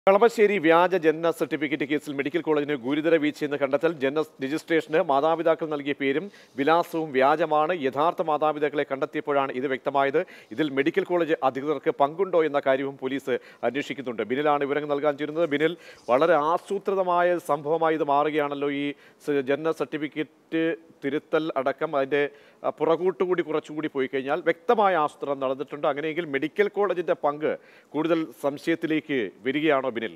കളമശ്ശേരി വ്യാജ ജനന സർട്ടിഫിക്കറ്റ് കേസിൽ മെഡിക്കൽ കോളേജിന് ഗുരുതര വീഴ്ചയെന്ന് കണ്ടെത്തൽ ജനന രജിസ്ട്രേഷന് മാതാപിതാക്കൾ നൽകിയ പേരും വിലാസവും വ്യാജമാണ് യഥാർത്ഥ മാതാപിതാക്കളെ കണ്ടെത്തിയപ്പോഴാണ് ഇത് വ്യക്തമായത് ഇതിൽ മെഡിക്കൽ കോളേജ് അധികൃതർക്ക് പങ്കുണ്ടോ എന്ന കാര്യവും പോലീസ് അന്വേഷിക്കുന്നുണ്ട് ബിനിലാണ് വിവരങ്ങൾ നൽകാൻ ചേരുന്നത് ബിനിൽ വളരെ ആസൂത്രിതമായ സംഭവമായി ഇത് മാറുകയാണല്ലോ ഈ സ- ജനന സർട്ടിഫിക്കറ്റ് തിരുത്തൽ അടക്കം അതിൻ്റെ ആ, പുറകോട്ടുകൂടി കുറച്ചുകൂടി പോയി കഴിഞ്ഞാൽ വ്യക്തമായ ആസൂത്രണം നടന്നിട്ടുണ്ട് അങ്ങനെയെങ്കിൽ മെഡിക്കൽ കോളേജിന്റെ പങ്ക് കൂടുതൽ സംശയത്തിലേക്ക് വരികയാണോ ബിനിൽ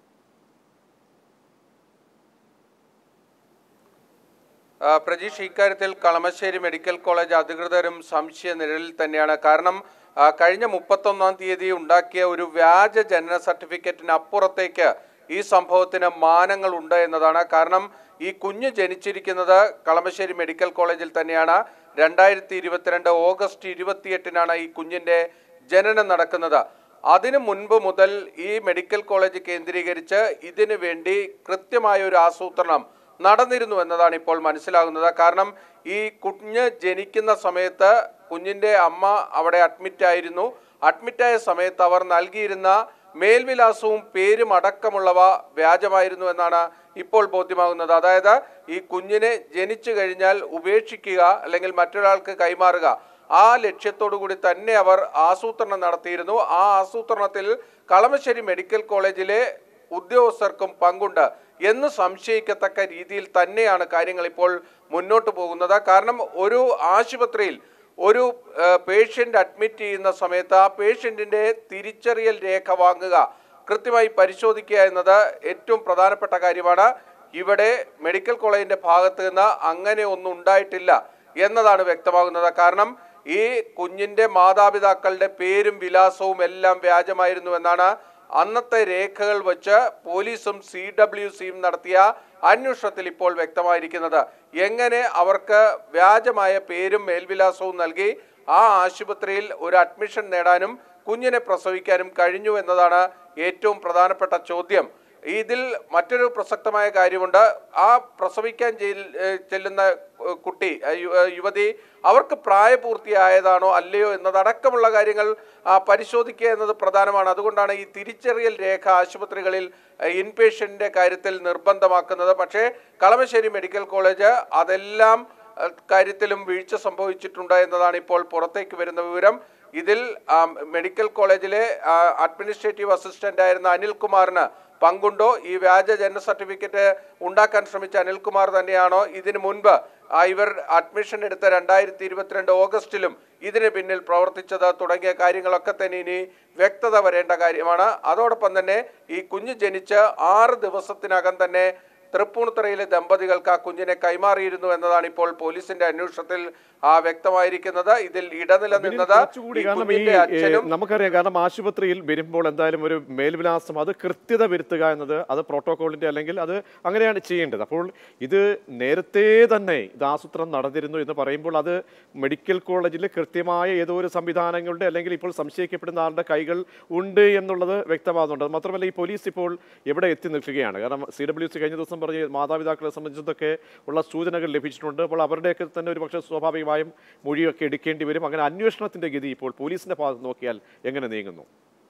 ആ, പ്രജീഷ് ഇക്കാര്യത്തിൽ കളമശ്ശേരി മെഡിക്കൽ കോളേജ് അധികൃതരും സംശയ നിഴലിൽ തന്നെയാണ് കാരണം ആ, കഴിഞ്ഞ മുപ്പത്തൊന്നാം തീയതി ഉണ്ടാക്കിയ ഒരു വ്യാജ ജനന സർട്ടിഫിക്കറ്റിന് അപ്പുറത്തേക്ക് ഈ സംഭവത്തിന് മാനങ്ങൾ ഉണ്ട് എന്നതാണ് കാരണം ഈ കുഞ്ഞ് ജനിച്ചിരിക്കുന്നത് കളമശ്ശേരി മെഡിക്കൽ കോളേജിൽ തന്നെയാണ് രണ്ടായിരത്തി ഇരുപത്തിരണ്ട് ഓഗസ്റ്റ് ഇരുപത്തിയെട്ടിനാണ് ഈ കുഞ്ഞിന്റെ ജനനം നടക്കുന്നത് അതിനു മുൻപ് മുതൽ ഈ മെഡിക്കൽ കോളേജ് കേന്ദ്രീകരിച്ച് ഇതിനു വേണ്ടി കൃത്യമായ ഒരു ആസൂത്രണം നടന്നിരുന്നു എന്നതാണ് ഇപ്പോൾ മനസ്സിലാകുന്നത് കാരണം ഈ കുഞ്ഞ് ജനിക്കുന്ന സമയത്ത് കുഞ്ഞിന്റെ അമ്മ അവിടെ അഡ്മിറ്റ് ആയിരുന്നു അഡ്മിറ്റായ സമയത്ത് അവർ നൽകിയിരുന്ന മേൽവിലാസവും പേരും അടക്കമുള്ളവ വ്യാജമായിരുന്നു എന്നാണ് ഇപ്പോൾ ബോധ്യമാകുന്നത് അതായത് ഈ കുഞ്ഞിനെ ജനിച്ചു കഴിഞ്ഞാൽ ഉപേക്ഷിക്കുക അല്ലെങ്കിൽ മറ്റൊരാൾക്ക് കൈമാറുക ആ ലക്ഷ്യത്തോടു കൂടി തന്നെ അവർ ആസൂത്രണം നടത്തിയിരുന്നു ആ ആസൂത്രണത്തിൽ കളമശ്ശേരി മെഡിക്കൽ കോളേജിലെ ഉദ്യോഗസ്ഥർക്കും പങ്കുണ്ട് എന്ന് സംശയിക്കത്തക്ക രീതിയിൽ തന്നെയാണ് കാര്യങ്ങൾ ഇപ്പോൾ മുന്നോട്ട് പോകുന്നത് കാരണം ഒരു ആശുപത്രിയിൽ ഒരു പേഷ്യൻ്റ് അഡ്മിറ്റ് ചെയ്യുന്ന സമയത്ത് ആ പേഷ്യൻറ്റിൻ്റെ തിരിച്ചറിയൽ രേഖ വാങ്ങുക കൃത്യമായി പരിശോധിക്കുക എന്നത് ഏറ്റവും പ്രധാനപ്പെട്ട കാര്യമാണ് ഇവിടെ മെഡിക്കൽ കോളേജിൻ്റെ ഭാഗത്ത് നിന്ന് അങ്ങനെ ഒന്നും ഉണ്ടായിട്ടില്ല എന്നതാണ് വ്യക്തമാകുന്നത് കാരണം ഈ കുഞ്ഞിൻ്റെ മാതാപിതാക്കളുടെ പേരും വിലാസവും എല്ലാം വ്യാജമായിരുന്നു എന്നാണ് അന്നത്തെ രേഖകൾ വെച്ച് പോലീസും സി ഡബ്ല്യു സിയും നടത്തിയ അന്വേഷണത്തിൽ ഇപ്പോൾ വ്യക്തമായിരിക്കുന്നത് എങ്ങനെ അവർക്ക് വ്യാജമായ പേരും മേൽവിലാസവും നൽകി ആ ആശുപത്രിയിൽ ഒരു അഡ്മിഷൻ നേടാനും കുഞ്ഞിനെ പ്രസവിക്കാനും കഴിഞ്ഞു എന്നതാണ് ഏറ്റവും പ്രധാനപ്പെട്ട ചോദ്യം ഇതിൽ മറ്റൊരു പ്രസക്തമായ കാര്യമുണ്ട് ആ പ്രസവിക്കാൻ ചെൽ- ഏഹ് ചെല്ലുന്ന ഏഹ് കുട്ടി ഏഹ് യു- ഏഹ് യുവതി അവർക്ക് പ്രായപൂർത്തിയായതാണോ അല്ലയോ എന്നതടക്കമുള്ള കാര്യങ്ങൾ ആ, പരിശോധിക്കുക എന്നത് പ്രധാനമാണ് അതുകൊണ്ടാണ് ഈ തിരിച്ചറിയൽ രേഖ ആശുപത്രികളിൽ ഇൻപേഷ്യൻ്റെ കാര്യത്തിൽ നിർബന്ധമാക്കുന്നത് പക്ഷേ കളമശ്ശേരി മെഡിക്കൽ കോളേജ് അതെല്ലാം ഏഹ് കാര്യത്തിലും വീഴ്ച സംഭവിച്ചിട്ടുണ്ട് എന്നതാണ് ഇപ്പോൾ പുറത്തേക്ക് വരുന്ന വിവരം ഇതിൽ ആ, മെഡിക്കൽ കോളേജിലെ ആ, അഡ്മിനിസ്ട്രേറ്റീവ് അസിസ്റ്റന്റ് ആയിരുന്ന അനിൽകുമാറിന് പങ്കുണ്ടോ ഈ വ്യാജ ജനന സർട്ടിഫിക്കറ്റ് ഉണ്ടാക്കാൻ ശ്രമിച്ച അനിൽകുമാർ തന്നെയാണോ ഇതിനു മുൻപ് ആ, ഇവർ അഡ്മിഷൻ എടുത്ത രണ്ടായിരത്തി ഇരുപത്തിരണ്ട് ഓഗസ്റ്റിലും ഇതിന് പിന്നിൽ പ്രവർത്തിച്ചത് തുടങ്ങിയ കാര്യങ്ങളൊക്കെ തന്നെ ഇനി വ്യക്തത വരേണ്ട കാര്യമാണ് അതോടൊപ്പം തന്നെ ഈ കുഞ്ഞ് ജനിച്ച് ആറ് ദിവസത്തിനകം തന്നെ തൃപ്പൂണിത്തുറയിലെ ദമ്പതികൾക്ക് ആ കുഞ്ഞിനെ കൈമാറിയിരുന്നു എന്നതാണ് ഇപ്പോൾ പോലീസിന്റെ അന്വേഷണത്തിൽ ആ വ്യക്തമായിരിക്കുന്നത് ഇതിൽ ഇടനില ബിനിൽ നിന്നത് കുറച്ചുകൂടി ഈ കാരണം ഈ കുഞ്ഞിന്റെ ഏ, അച്ഛനും നമുക്കറിയാം കാരണം ആശുപത്രിയിൽ വരുമ്പോൾ എന്തായാലും ഒരു മേൽവിലാസം അത് കൃത്യത വരുത്തുക എന്നത് അത് പ്രോട്ടോകോളിന്റെ അല്ലെങ്കിൽ അത് അങ്ങനെയാണ് ചെയ്യേണ്ടത് അപ്പോൾ ഇത് നേരത്തെ തന്നെ ഇത് ആസൂത്രണം നടന്നിരുന്നു എന്ന് പറയുമ്പോൾ അത് മെഡിക്കൽ കോളേജിൽ കൃത്യമായ ഏതോ ഒരു സംവിധാനങ്ങളുടെ അല്ലെങ്കിൽ ഇപ്പോൾ സംശയിക്കപ്പെടുന്ന ആളുടെ കൈകൾ ഉണ്ട് എന്നുള്ളത് വ്യക്തമാകുന്നുണ്ട് മാത്രമല്ല ഈ പോലീസ് ഇപ്പോൾ എവിടെ എത്തി നിൽക്കുകയാണ് കാരണം സി ഡബ്ല്യു സി കഴിഞ്ഞ ദിവസം പറഞ്ഞ മാതാപിതാക്കളെ സംബന്ധിച്ചതൊക്കെ ഉള്ള സൂചനകൾ ലഭിച്ചിട്ടുണ്ട് അപ്പോൾ അവരുടെയൊക്കെ തന്നെ ഒരു പക്ഷേ സ്വാഭാവികമായും മൊഴിയൊക്കെ എടുക്കേണ്ടി വരും അങ്ങനെ അന്വേഷണത്തിന്റെ ഗതി ഇപ്പോൾ പോലീസിന്റെ ഭാഗത്ത് നോക്കിയാൽ എങ്ങനെ നീങ്ങുന്നു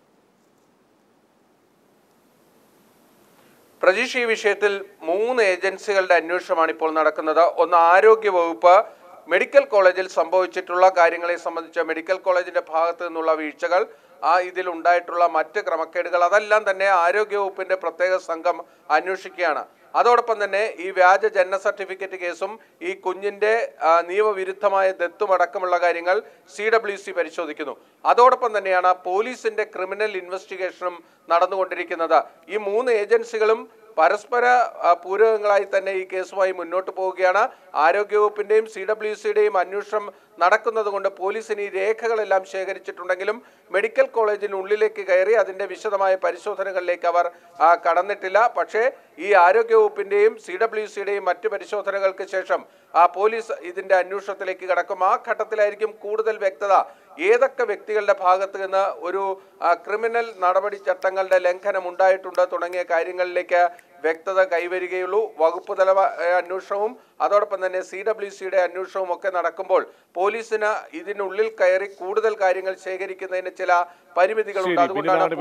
പ്രജീഷ് ഈ വിഷയത്തിൽ മൂന്ന് ഏജൻസികളുടെ അന്വേഷണമാണ് ഇപ്പോൾ നടക്കുന്നത് ഒന്ന് ആരോഗ്യ വകുപ്പ് മെഡിക്കൽ കോളേജിൽ സംഭവിച്ചിട്ടുള്ള കാര്യങ്ങളെ സംബന്ധിച്ച് മെഡിക്കൽ കോളേജിന്റെ ഭാഗത്തു നിന്നുള്ള വീഴ്ചകൾ ആ ഇതിൽ ഉണ്ടായിട്ടുള്ള മറ്റ് ക്രമക്കേടുകൾ അതെല്ലാം തന്നെ ആരോഗ്യ വകുപ്പിന്റെ പ്രത്യേക സംഘം അന്വേഷിക്കുകയാണ് അതോടൊപ്പം തന്നെ ഈ വ്യാജ ജനന സർട്ടിഫിക്കറ്റ് കേസും ഈ കുഞ്ഞിന്റെ ആ, നിയമവിരുദ്ധമായ ദത്തും അടക്കമുള്ള കാര്യങ്ങൾ സി ഡബ്ല്യു സി പരിശോധിക്കുന്നു അതോടൊപ്പം തന്നെയാണ് പോലീസിന്റെ ക്രിമിനൽ ഇൻവെസ്റ്റിഗേഷനും നടന്നുകൊണ്ടിരിക്കുന്നത് ഈ മൂന്ന് ഏജൻസികളും പരസ്പര ആ, പൂരകങ്ങളായി തന്നെ ഈ കേസുമായി മുന്നോട്ട് പോവുകയാണ് ആരോഗ്യവകുപ്പിന്റെയും സി ഡബ്ല്യു സിയുടെയും അന്വേഷണം നടക്കുന്നത് കൊണ്ട് പോലീസിന് ഈ രേഖകളെല്ലാം ശേഖരിച്ചിട്ടുണ്ടെങ്കിലും മെഡിക്കൽ കോളേജിനുള്ളിലേക്ക് കയറി അതിന്റെ വിശദമായ പരിശോധനകളിലേക്ക് അവർ ആ, കടന്നിട്ടില്ല പക്ഷേ ഈ ആരോഗ്യവകുപ്പിന്റെയും സി ഡബ്ല്യു സിയുടെയും മറ്റ് പരിശോധനകൾക്ക് ശേഷം ആ പോലീസ് ഇതിന്റെ അന്വേഷണത്തിലേക്ക് കടക്കും ആ ഘട്ടത്തിലായിരിക്കും കൂടുതൽ വ്യക്തത ഏതൊക്കെ വ്യക്തികളുടെ ഭാഗത്ത് നിന്ന് ഒരു ആ, ക്രിമിനൽ നടപടി ചട്ടങ്ങളുടെ ലംഘനം ഉണ്ടായിട്ടുണ്ട് തുടങ്ങിയ കാര്യങ്ങളിലേക്ക് വ്യക്തത കൈവരികയുള്ളൂ വകുപ്പ് തല അന്വേഷണവും അതോടൊപ്പം തന്നെ സി ഡബ്ല്യു സിയുടെ അന്വേഷണവും ഒക്കെ നടക്കുമ്പോൾ പോലീസിന് ഇതിനുള്ളിൽ കയറി കൂടുതൽ കാര്യങ്ങൾ ശേഖരിക്കുന്നതിന് ചില പരിമിതികളുണ്ട് ശരി, അതുകൊണ്ടാണ് ബിനിലാണ്